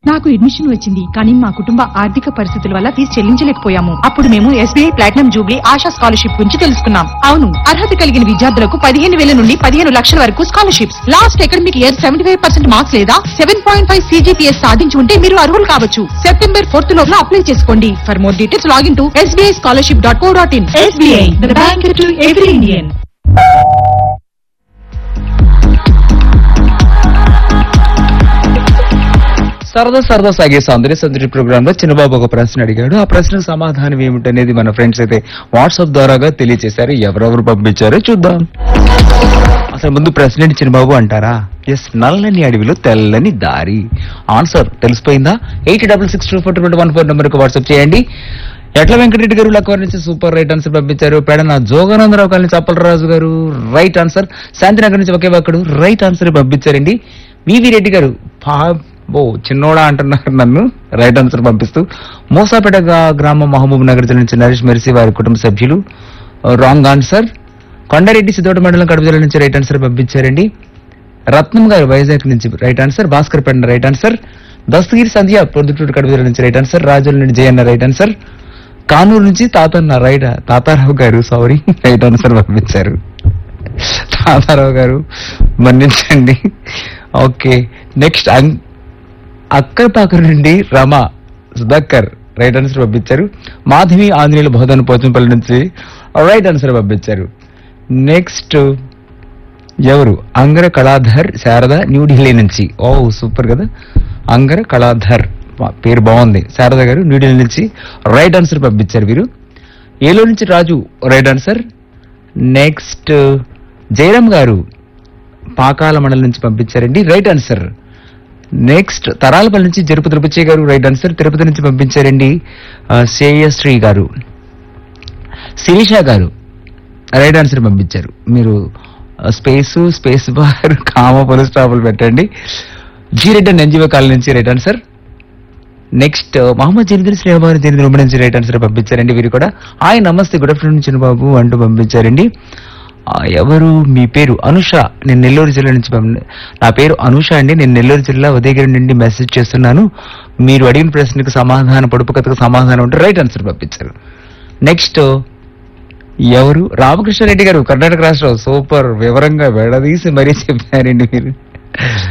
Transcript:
నాకు అడ్మిషన్ వచ్చింది కానీ మా కుటుంబ ఆర్థిక పరిస్థితుల వల్ల ఫీజు చెల్లించలేకపోయాము అప్పుడు మేము SBI platinum jubilee Asha scholarship గురించి తెలుసుకున్నాం అవును అర్హత కలిగిన విద్యార్థులకు పదిహేను వేల నుండి పదిహేను లక్షల వరకు scholarships last academic year seventy five percent marks లేదా సెవెన్ పాయింట్ ఫైవ్ సీజీపీఎస్ సాధించి ఉంటే మీరు అర్హులు కావచ్చు సెప్టెంబర్ ఫోర్త్ లోపల అప్లై చేసుకోండి for more details login to SBI scholarship dot co dot in SBI bank to every Indian సరదా సరదా సాగే సౌందర్య సందడి ప్రోగ్రామ్ లో చిన్నబాబు ఒక ప్రశ్న అడిగాడు ఆ ప్రశ్నకు సమాధానం ఏమిటనేది మన ఫ్రెండ్స్ అయితే వాట్సాప్ ద్వారాగా తెలియజేశారు ఎవరెవరు పంపించారో చూద్దాం అసలు ముందు ప్రశ్న ఏంటి చిన్నబాబు అంటారా ఎస్ నల్లని అడవిలో తెల్లని దారి ఆన్సర్ తెలిసిపోయిందా eight double six two four twenty one four number కు వాట్సాప్ చేయండి ఎట్ల వెంకటరెడ్డి గారు లక్వర్ నుంచి సూపర్ రైట్ ఆన్సర్ పంపించారు పెడన జోగానందరావు కాలనీ చప్పలరాజు గారు రైట్ ఆన్సర్ శాంతినగర్ నుంచి ఒకే ఒక్కడు రైట్ ఆన్సర్ పంపించారండి వివి రెడ్డి గారు పా- ఓ చిన్నోడా అంటున్నారు నన్ను రైట్ ఆన్సర్ పంపిస్తూ మోసాపేట గా- గ్రామం మహబూబ్ నగర్ జిల్లా నుంచి నరేష్ మెరిసి వారి కుటుంబ సభ్యులు రాంగ్ ఆన్సర్ కొండారెడ్డి సిద్ధోట మండలం కడప జిల్లా నుంచి రైట్ ఆన్సర్ పంపించారండి రత్నం గారు వైజాగ్ నుంచి right answer Bhaskar Penda right answer Dastagiri Sandhya Proddatur Kadapa జిల్లా నుంచి రైట్ ఆన్సర్ రాజుల నుండి జయన్న రైట్ ఆన్సర్ కానూరు నుంచి తాతన్న రైట్ తాతారావు గారు సారీ రైట్ ఆన్సర్ పంపించారు తాతారావు గారు మన్నించండి ఓకే నెక్స్ట్ అక్కరపాకర్ నుండి రమ సుధాకర్ రైట్ ఆన్సర్ పంపించారు మాధవి ఆంజనేయులు బోధన పోచంపల్లి నుంచి రైట్ ఆన్సర్ పంపించారు నెక్స్ట్ ఎవరు అంగర కళాధర్ శారద న్యూఢిల్లీ నుంచి ఓ సూపర్ కదా అంగర కళాధర్ వా- పేరు బాగుంది శారద గారు న్యూఢిల్లీ నుంచి రైట్ ఆన్సర్ పంపించారు వీరు ఏలో నుంచి Raju right answer next Jayaram గారు పాకాల మండలం నుంచి పంపించారండి రైట్ ఆన్సర్ నెక్స్ట్ తరాలపల్లి నుంచి జరుపు తిరుపతి గారు రైట్ ఆన్సర్ తిరుపతి నుంచి పంపించారండి ఆ, శ్రేయశ్రీ గారు శిరీష గారు రైట్ ఆన్సర్ పంపించారు మీరు స్పేస్ స్పేస్ బార్ కామ పోలీస్ స్టాపులు పెట్టండి జీరెడ్డి అండ్ ఎన్జిఓ కాలనీ నుంచి right answer next Mohammed Junaid Sribabu Junaid ఉమ్మడి నుంచి రైట్ ఆన్సర్ పంపించారండి వీరు కూడా హాయ్ నమస్తే గుడ్ ఆఫ్టర్నూన్ చిన్నబాబు అంటూ పంపించారండి ఆ, ఎవరు మీ పేరు అనుష నేను నెల్లూరు జిల్లా నుంచి పంపి- నా పేరు అనుష అండి నేను నెల్లూరు జిల్లా ఉదయగిరి నుండి మెసేజ్ చేస్తున్నాను మీరు అడిగిన ప్రశ్నకు సమాధానం పొడుపు కథకు సమాధానం ఉంటే రైట్ ఆన్సర్ పంపించారు నెక్స్ట్ ఎవరు రామకృష్ణారెడ్డి గారు కర్ణాటక రాష్ట్రం సూపర్ వివరంగా విడదీసి మరీ చెప్పారండి మీరు